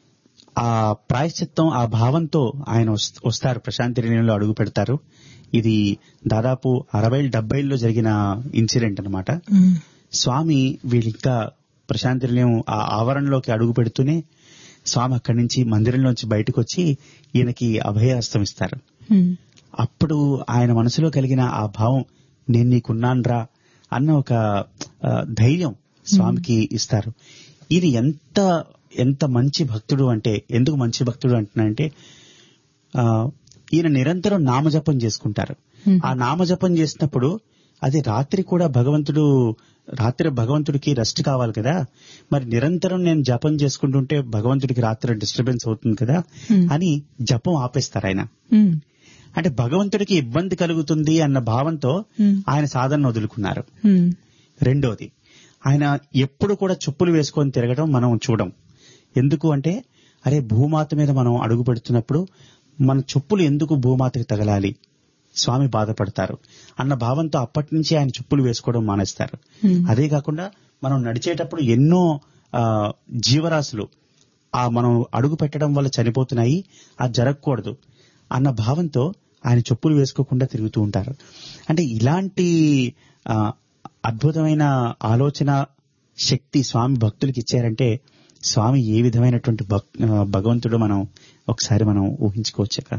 ఆ ప్రాయశ్చిత్తం ఆ భావంతో ఆయన వస్- వస్తారు ప్రశాంతి నిలయంలో అడుగు పెడతారు ఇది దాదాపు అరవై డెబ్బైలో జరిగిన ఇన్సిడెంట్ అన్నమాట ఉమ్, స్వామి వీళ్ళింకా ప్రశాంతి నిలయం ఆ ఆవరణలోకి అడుగు పెడుతూనే స్వామి అక్కడి నుంచి మందిరంలోంచి బయటకు వచ్చి ఈయనకి అభయహస్తం ఇస్తారు ఉమ్, అప్పుడు ఆయన మనసులో కలిగిన ఆ భావం నేను నీకున్నాన్రా అన్న ఒక ఆ, ధైర్యం స్వామికి ఇస్తారు ఈయన ఎంత ఎంత మంచి భక్తుడు అంటే ఎందుకు మంచి భక్తుడు అంటున్నానంటే ఆ, ఈయన నిరంతరం నామజపం చేసుకుంటారు Hmm. ఆ నామజపం చేసినప్పుడు అది రాత్రి కూడా భగవంతుడు రాత్రి భగవంతుడికి రెస్ట్ కావాలి కదా మరి నిరంతరం నేను జపం చేసుకుంటుంటే భగవంతుడికి రాత్రి డిస్టర్బెన్స్ అవుతుంది కదా Hmm. అని జపం ఆపేస్తారు ఆయన ఉమ్, అంటే భగవంతుడికి ఇబ్బంది కలుగుతుంది అన్న భావంతో Hmm. ఆయన సాధన వదులుకున్నారు ఉమ్, రెండోది ఆయన ఎప్పుడు కూడా చెప్పులు వేసుకొని తిరగడం మనం చూడం ఎందుకు అంటే అరే భూమాత మీద మనం అడుగు పెడుతున్నప్పుడు మన చెప్పులు ఎందుకు భూమాతకి తగలాలి స్వామి బాధపడతారు అన్న భావంతో అప్పటి నుంచి ఆయన చెప్పులు వేసుకోవడం మానేస్తారు Hmm. అదే కాకుండా మనం నడిచేటప్పుడు ఎన్నో ఆ, జీవరాశులు ఆ మనం అడుగు పెట్టడం వల్ల చనిపోతున్నాయి అది జరగకూడదు అన్న భావంతో ఆయన చెప్పులు వేసుకోకుండా తిరుగుతూ ఉంటారు అంటే ఇలాంటి ఆ, అద్భుతమైన ఆలోచన శక్తి స్వామి భక్తులకి ఇచ్చారంటే స్వామి ఏ విధమైనటువంటి భక్ ఆ, భగవంతుడు మనం ఒకసారి మనం ఊహించుకోవచ్చు అక్కడ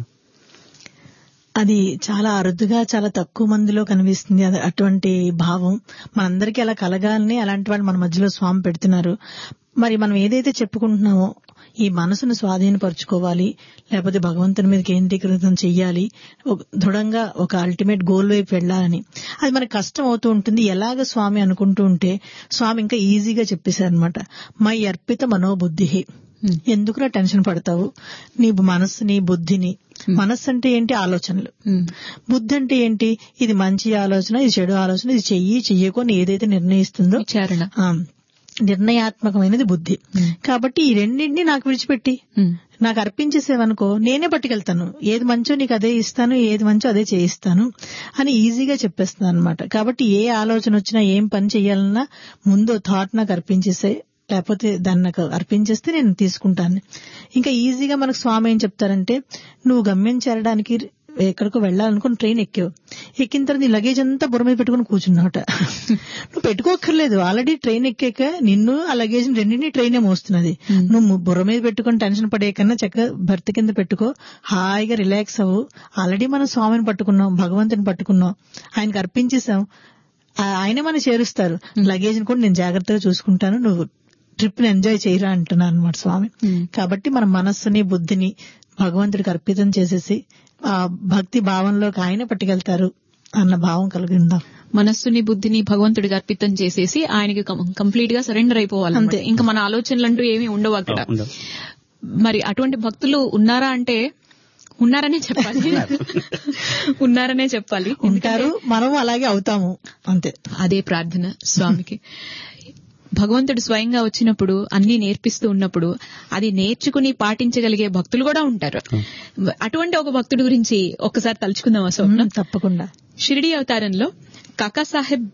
అది చాలా అరుదుగా చాలా తక్కువ మందిలో కనిపిస్తుంది అది అటువంటి భావం మనందరికీ అలా కలగాలని అలాంటి వాళ్ళు మన మధ్యలో స్వామి పెడుతున్నారు మరి మనం ఏదైతే చెప్పుకుంటున్నామో ఈ మనసును స్వాధీనపరచుకోవాలి లేకపోతే భగవంతుని మీద కేంద్రీకృతం చెయ్యాలి ఒక- దృఢంగా ఒక అల్టిమేట్ గోల్ వైపు వెళ్ళాలని అది మనకు కష్టం అవుతూ ఉంటుంది ఎలాగ స్వామి అనుకుంటూ ఉంటే స్వామి ఇంకా ఈజీగా చెప్పేశారు అనమాట మై అర్పిత మనోబుద్ధి ఉమ్, ఎందుకురా టెన్షన్ పడతావు నీ మనస్సుని బుద్ధిని మనస్సు అంటే ఏంటి ఆలోచనలు ఉమ్, బుద్ధి అంటే ఏంటి ఇది మంచి ఆలోచన ఇది చెడు ఆలోచన ఇది చెయ్యి చెయ్యకో అని ఏదైతే నిర్ణయిస్తుందో విచారణ ఆ, నిర్ణయాత్మకమైనది బుద్ధి Hmm. కాబట్టి ఈ రెండింటిని నాకు విడిచిపెట్టి ఉమ్, నాకు అర్పించేసేవనుకో నేనే పట్టుకెళ్తాను ఏది మంచో నీకు అదే ఇస్తాను ఏది మంచో అదే చేయిస్తాను అని ఈజీగా చెప్పేస్తాను అనమాట కాబట్టి ఏ ఆలోచన వచ్చినా ఏం పని చేయాలన్నా ముందు థాట్ నాకు అర్పించేసే లేకపోతే దాన్ని నాకు అర్పించేస్తే నేను తీసుకుంటాను ఇంకా ఈజీగా మనకు స్వామి ఏం చెప్తారంటే నువ్వు గమ్యం చేరడానికి ఎక్కడికో వెళ్ళాలనుకుని ట్రైన్ ఎక్కావు ఎక్కిన తర్వాత నీ లగేజ్ అంతా బుర్ర మీద పెట్టుకుని కూర్చున్నావుట నువ్వు పెట్టుకోక్కర్లేదు ఆల్రెడీ ట్రైన్ ఎక్కాక నిన్ను ఆ లగేజ్ రెండింటినీ ట్రైనే మోస్తున్నది నువ్వు బుర్ర మీద పెట్టుకుని టెన్షన్ పడే కన్నా చక్కగా భర్త కింద పెట్టుకో హాయిగా రిలాక్స్ అవ్వు ఆల్రెడీ మనం స్వామిని పట్టుకున్నాం భగవంతుని పట్టుకున్నాం ఆయనకు అర్పించేసాం ఆ- ఆయనే మనం చేరుస్తారు లగేజ్ కూడా నేను జాగ్రత్తగా చూసుకుంటాను నువ్వు ట్రిప్ ని ఎంజాయ్ చేయరా అంటున్నాను అనమాట స్వామి Hmm. కాబట్టి మన మనస్సుని బుద్ధిని భగవంతుడికి అర్పితం చేసేసి ఆ భక్తి భావంలోకి ఆయన పట్టుకెళ్తారు అన్న భావం కలిగి ఉందాం మనస్సుని బుద్ధిని భగవంతుడికి అర్పితం చేసేసి ఆయనకి కంప్లీట్ గా సరెండర్ అయిపోవాలి అంతే. ఇంకా మన ఆలోచనలు అంటూ ఏమీ ఉండవు అక్కడ ఉండవు. మరి అటువంటి భక్తులు ఉన్నారా అంటే ఉన్నారనే చెప్పాలి ఉన్నారనే చెప్పాలి ఉంటారు మనం అలాగే అవుతాము అంతే అదే ప్రార్థన స్వామికి భగవంతుడు స్వయంగా వచ్చినప్పుడు అన్ని నేర్పిస్తూ ఉన్నప్పుడు అది నేర్చుకుని పాటించగలిగే భక్తులు కూడా ఉంటారు అటువంటి ఒక భక్తుడి గురించి ఒక్కసారి తలుచుకుందాం ఆ స్వప్నం ఉమ్, తప్పకుండా షిరిడి అవతారంలో కాకా సాహెబ్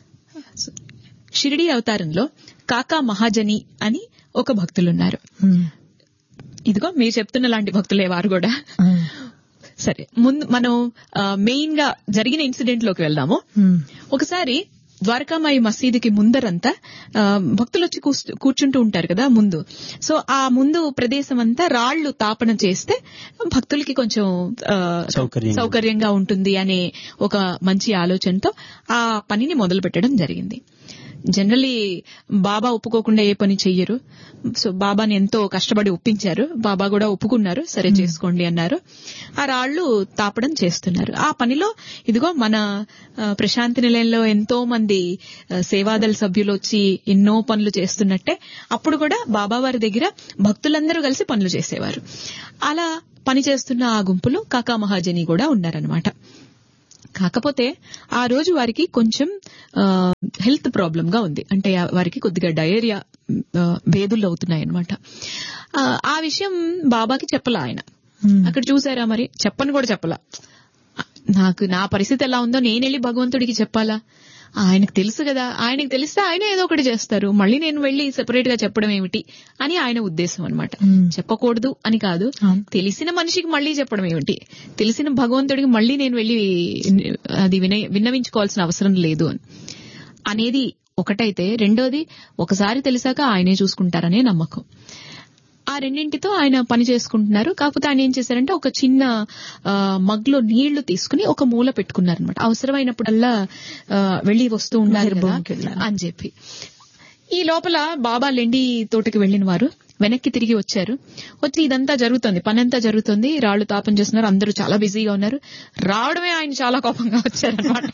షిరిడి అవతారంలో కాకా మహాజని అని ఒక భక్తులున్నారు ఉమ్, ఇదిగో మీరు చెప్తున్న లాంటి భక్తులే వారు కూడా ఉమ్, సరే ముందు మనం మెయిన్ గా జరిగిన ఇన్సిడెంట్ లోకి వెళ్దాము ఉమ్, ఒకసారి ద్వారకామాయి మసీదుకి ముందరంతా ఆ, భక్తులు వచ్చి కూస్- కూర్చుంటూ ఉంటారు కదా ముందు సో ఆ ముందు ప్రదేశం అంతా రాళ్లు తాపన చేస్తే భక్తులకి కొంచెం ఆ, సౌకర్యంగా. సౌకర్యంగా ఉంటుంది అనే ఒక మంచి ఆలోచనతో ఆ పనిని మొదలు పెట్టడం జరిగింది జనరలీ బాబా ఒప్పుకోకుండా ఏ పని చెయ్యరు సో బాబాని ఎంతో కష్టపడి ఒప్పించారు బాబా కూడా ఒప్పుకున్నారు సరే చేసుకోండి అన్నారు ఆ రాళ్లు తాపడం చేస్తున్నారు ఆ పనిలో ఇదిగో మన ఆ, ప్రశాంతి నిలయంలో ఎంతో మంది ఆ, సేవాదళ సభ్యులు వచ్చి ఎన్నో పనులు చేస్తున్నట్టే అప్పుడు కూడా బాబా వారి దగ్గర భక్తులందరూ కలిసి పనులు చేసేవారు అలా పని చేస్తున్న ఆ గుంపులో కాకా మహాజని కూడా ఉన్నారనమాట కాకపోతే ఆ రోజు వారికి కొంచెం హెల్త్ ప్రాబ్లం గా ఉంది అంటే ఆ- వారికి కొద్దిగా డయేరియా భేదులు అవుతున్నాయి అనమాట ఆ విషయం బాబాకి చెప్పలా ఆయన అక్కడ చూసారా మరి చెప్పని కూడా చెప్పలా నాకు నా పరిస్థితి ఎలా ఉందో నేను వెళ్ళి భగవంతుడికి చెప్పాలా ఆయనకు తెలుసు కదా ఆయనకు తెలిస్తే ఆయన ఏదో ఒకటి చేస్తారు మళ్ళీ నేను వెళ్ళి సెపరేట్ గా చెప్పడం ఏమిటి అని ఆయన ఉద్దేశం అనమాట Hmm. చెప్పకూడదు అని కాదు అవును. తెలిసిన మనిషికి మళ్ళీ చెప్పడం ఏమిటి తెలిసిన భగవంతుడికి మళ్ళీ నేను వెళ్ళి అది విన విన్నవించుకోవాల్సిన అవసరం లేదు అని అనేది ఒకటైతే రెండోది ఒకసారి తెలిసాక ఆయనే చూసుకుంటారనే నమ్మకం ఆ రెండింటితో ఆయన పని చేసుకుంటున్నారు కాకపోతే ఆయన ఏం చేశారంటే ఒక చిన్న ఆ, మగ్లో నీళ్లు తీసుకుని ఒక మూల పెట్టుకున్నారనమాట అవసరమైనప్పుడల్లా ఆ, వెళ్ళి వస్తూ ఉండాలి కదా భూమికి వెళ్ళాలి. అని చెప్పి ఈ లోపల బాబా లెండి తోటకి వెళ్లిన వారు వెనక్కి తిరిగి వచ్చారు వచ్చి ఇదంతా జరుగుతుంది పని అంతా జరుగుతుంది రాళ్లు తాపం చేస్తున్నారు అందరూ చాలా బిజీగా ఉన్నారు రావడమే ఆయన చాలా కోపంగా వచ్చారనమాట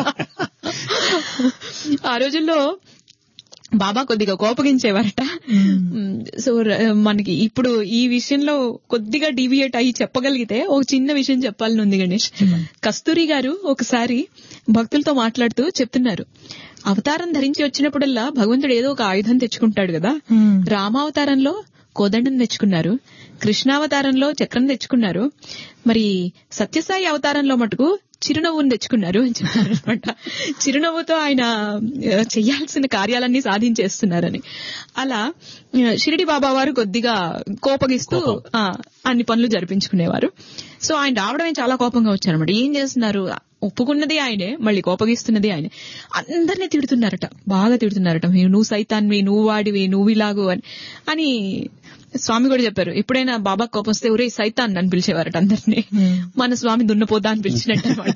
ఆ రోజుల్లో బాబా కొద్దిగా కోపగించేవారట మ్, సో ర- మనకి ఇప్పుడు ఈ విషయంలో కొద్దిగా డీవియేట్ అయ్యి చెప్పగలిగితే ఒక చిన్న విషయం చెప్పాలని ఉంది గణేష్ కస్తూరి గారు ఒకసారి భక్తులతో మాట్లాడుతూ చెప్తున్నారు అవతారం ధరించి వచ్చినప్పుడల్లా భగవంతుడు ఏదో ఒక ఆయుధం తెచ్చుకుంటాడు కదా Hmm. రామావతారంలో కోదండం తెచ్చుకున్నారు కృష్ణావతారంలో చక్రం తెచ్చుకున్నారు మరి సత్యసాయి అవతారంలో మటుకు చిరునవ్వును తెచ్చుకున్నారు అని చెప్పారు అనమాట చిరునవ్వుతో ఆయన ఆ, చేయాల్సిన కార్యాలన్నీ సాధించేస్తున్నారని అలా ఆ, షిరిడి బాబా వారు కొద్దిగా కోపగిస్తూ ఆ, అన్ని పనులు జరిపించుకునేవారు సో ఆయన రావడమే చాలా కోపంగా వచ్చారనమాట ఏం చేస్తున్నారు ఒప్పుకున్నది ఆయనే మళ్ళీ కోపగిస్తున్నది ఆయనే అందరినీ తిడుతున్నారట బాగా తిడుతున్నారట "మీరు- నువ్వు సైతాన్వి నువ్వు వాడివి నువ్వు ఇలాగు అని అని స్వామి కూడా చెప్పారు ఎప్పుడైనా బాబా కోపం వస్తే ఒరే సైతాన్ అని పిలిచేవారట అందరినీ మన స్వామి దున్నపోతా అని పిలిచినట్టు అనమాట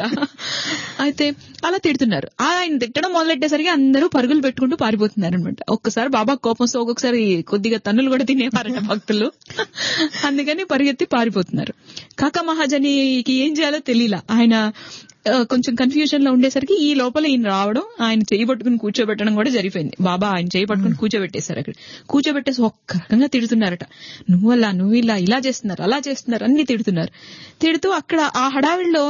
అయితే అలా తిడుతున్నారు ఆ ఆయన తిట్టడం మొదలెట్టేసరికి అందరూ పరుగులు పెట్టుకుంటూ పారిపోతున్నారు అనమాట ఒక్కసారి బాబా కోపం వస్తే ఒక్కొక్కసారి కొద్దిగా తన్నులు కూడా తినేవారట భక్తులు అందుకని పరిగెత్తి పారిపోతున్నారు కాకా మహాజనికి ఏం చేయాలో తెలియలా ఆయన ఆ, కొంచెం కన్ఫ్యూజన్ లో ఉండేసరికి ఈ లోపల ఈయన రావడం ఆయన చేయి పట్టుకుని కూర్చోబెట్టడం కూడా జరిపోయింది బాబా ఆయన చేయి పట్టుకుని కూర్చోబెట్టేశారు అక్కడ కూర్చోబెట్టేసి ఒక్క రకంగా తిడుతున్నారట నువ్వు అలా నువ్వు ఇలా ఇలా చేస్తున్నారు అలా చేస్తున్నారు అన్ని తిడుతున్నారు తిడుతూ అక్కడ ఆ హడావిడిలో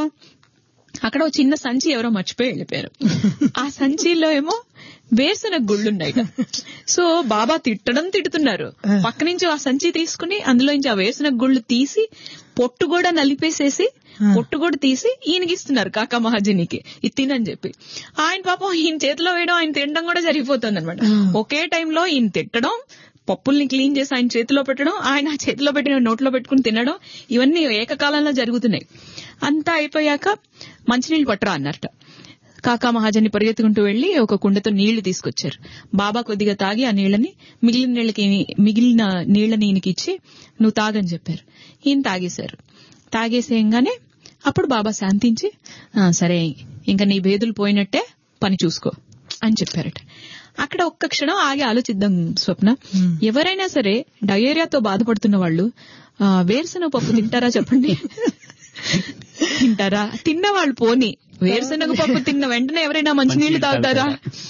అక్కడ ఒక చిన్న సంచి ఎవరో మర్చిపోయి వెళ్ళిపోయారు ఆ సంచిలో ఏమో వేసిన గుళ్ళున్నాయి సో బాబా తిట్టడం తిడుతున్నారు పక్క నుంచి ఆ సంచి తీసుకుని అందులో నుంచి ఆ వేసిన గుళ్ళు తీసి పొట్టు కూడా నలిపేసేసి పొట్టు కూడా తీసి ఈయనకి ఇస్తున్నారు కాకా మహాజనికి ఇది తినని చెప్పి ఆయన పాపం ఈయన చేతిలో వేయడం ఆయన తినడం కూడా జరిగిపోతుంది అనమాట ఒకే టైంలో ఈయన తిట్టడం పప్పుల్ని క్లీన్ చేసి ఆయన చేతిలో పెట్టడం ఆయన ఆ చేతిలో పెట్టిన నోట్లో పెట్టుకుని తినడం ఇవన్నీ ఏకకాలంలో జరుగుతున్నాయి అంతా అయిపోయాక మంచినీళ్ళు పట్టరా అన్నారట కాకా మహాజన్ని పరిగెత్తుకుంటూ వెళ్లి ఒక కుండతో నీళ్లు తీసుకొచ్చారు బాబా కొద్దిగా తాగి ఆ నీళ్ళని మిగిలిన నీళ్ళకి మిగిలిన నీళ్ళని ఈయనకి ఇచ్చి నువ్వు తాగని చెప్పారు ఈయన తాగేశారు తాగేసేయంగానే అప్పుడు బాబా శాంతించి "ఆ, సరే ఇంకా నీ భేదులు పోయినట్టే పని చూసుకో అని చెప్పారట అక్కడ ఒక్క క్షణం ఆగి ఆలోచిద్దాం స్వప్న ఎవరైనా సరే డయేరియాతో బాధపడుతున్న వాళ్ళు ఆ, వేరుశనగ పప్పు తింటారా చెప్పండి తింటారా తిన్న వాళ్ళు పోని వేరుశనగ పప్పు తిన్న వెంటనే ఎవరైనా మంచినీళ్లు తాగుతారా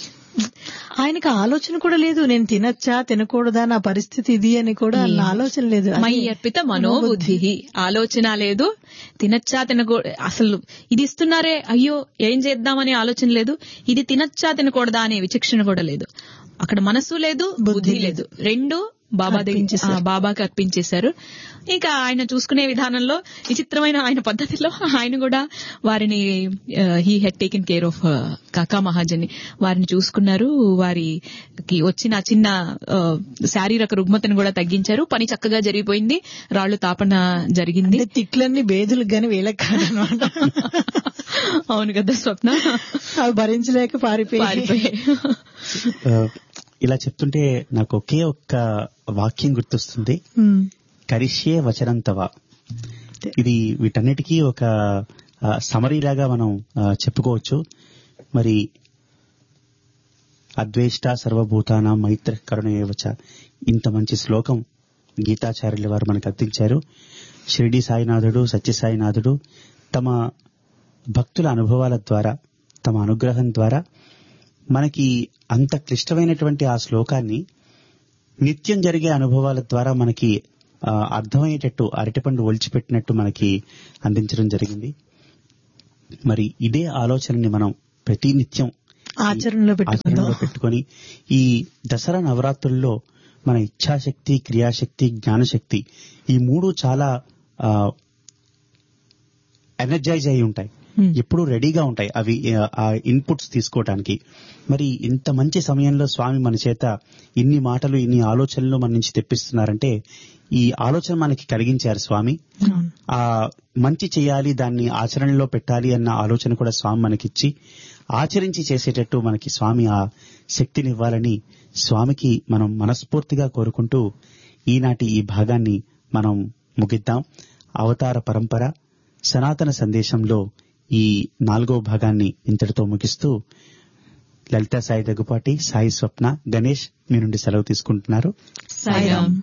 ఆయనకి ఆలోచన కూడా లేదు నేను తినచ్చా తినకూడదా నా పరిస్థితి ఇది అని కూడా అన్న ఆలోచన లేదు అది- మై అర్పిత మనోబుద్ధి ఆలోచన లేదు తినచ్చా తినకూ అసలు ఇది ఇస్తున్నారే అయ్యో ఏం చేద్దామనే ఆలోచన లేదు ఇది తినచ్చా తినకూడదా అనే విచక్షణ కూడా లేదు అక్కడ మనసు లేదు బుద్ధి లేదు రెండు బాబా దగ్గర అర్పించేశారు. ఆ, బాబాకి అర్పించేశారు ఇంకా ఆయన చూసుకునే విధానంలో విచిత్రమైన ఆయన పద్ధతిలో ఆయన కూడా వారిని he had taken care of Kaka Mahajan వారిని చూసుకున్నారు వారికి వచ్చిన చిన్న ఆ, శారీరక రుగ్మతను కూడా తగ్గించారు పని చక్కగా జరిగిపోయింది రాళ్లు తాపన జరిగింది అంటే తిట్లన్నీ బేదులకు గాని వీళ్ళకి కాదనమాట అవును కదా స్వప్న అవి భరించలేక పారిపోయి పారిపోయాయి ఆ, ఇలా చెప్తుంటే నాకు ఒకే ఒక్క వాక్యం గుర్తొస్తుంది ఉమ్. కరిష్యే వచనంతవ ఇది వీటన్నిటికీ ఒక సమరీ లాగా మనం ఆ, చెప్పుకోవచ్చు మరి అద్వేష్ట సర్వభూతానాం మైత్ర కరుణయేవచ ఇంత మంచి శ్లోకం గీతాచార్యుల వారు మనకు అందించారు షిరిడి సాయినాథుడు సత్యసాయినాథుడు తమ భక్తుల అనుభవాల ద్వారా తమ అనుగ్రహం ద్వారా మనకి అంత క్లిష్టమైనటువంటి ఆ శ్లోకాన్ని నిత్యం జరిగే అనుభవాల ద్వారా మనకి ఆ, అర్థమయ్యేటట్టు అరటిపండు ఒలిచిపెట్టినట్టు మనకి అందించడం జరిగింది మరి ఇదే ఆలోచనని మనం ప్రతి నిత్యం ఆచరణలో పెట్టుకుందాం ఆచరణలో పెట్టుకొని ఈ దసరా నవరాత్రుల్లో మన ఇచ్ఛాశక్తి క్రియాశక్తి జ్ఞానశక్తి ఈ మూడు చాలా ఎనర్జైజ్ అయి ఉంటాయి Hmm. ఎప్పుడు రెడీగా ఉంటాయి అవి ఆ, ఆ ఇన్పుట్స్ తీసుకోవడానికి మరి ఇంత మంచి సమయంలో స్వామి మన చేత ఇన్ని మాటలు ఇన్ని ఆలోచనలు మన నుంచి తెప్పిస్తున్నారంటే ఈ ఆలోచన మనకి కలిగించారు స్వామి అవును. ఆ మంచి చేయాలి దాన్ని ఆచరణలో పెట్టాలి అన్న ఆలోచన కూడా స్వామి మనకిచ్చి ఆచరించి చేసేటట్టు మనకి స్వామి ఆ శక్తిని ఇవ్వాలని స్వామికి మనం మనస్ఫూర్తిగా కోరుకుంటూ ఈనాటి ఈ భాగాన్ని మనం ముగిద్దాం అవతార పరంపర సనాతన సందేశంలో ఈ నాలుగో భాగాన్ని ఇంతటితో ముగిస్తూ లలితా సాయి దగ్గుపాటి సాయి స్వప్న గణేష్ మీ నుండి సెలవు తీసుకుంటున్నారు సాయిరామ్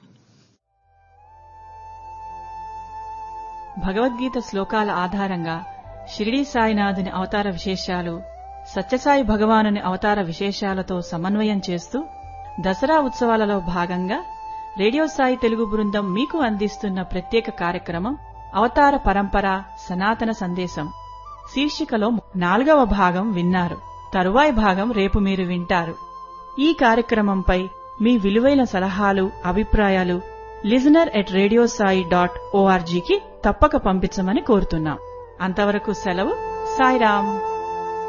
భగవద్గీత శ్లోకాల ఆధారంగా షిరిడీ సాయినాథుని అవతార విశేషాలు సత్యసాయి భగవానుని అవతార విశేషాలతో సమన్వయం చేస్తూ దసరా ఉత్సవాలలో భాగంగా రేడియో సాయి తెలుగు బృందం మీకు అందిస్తున్న ప్రత్యేక కార్యక్రమం అవతార పరంపర సనాతన సందేశం శీర్షికలో నాలుగవ భాగం విన్నారు తరువాయి భాగం రేపు మీరు వింటారు ఈ కార్యక్రమంపై మీ విలువైన సలహాలు అభిప్రాయాలు లిజనర్ ఎట్ రేడియోసాయి డాట్ ఓఆర్జీకి తప్పక పంపించమని కోరుతున్నాం అంతవరకు సెలవు సాయిరాం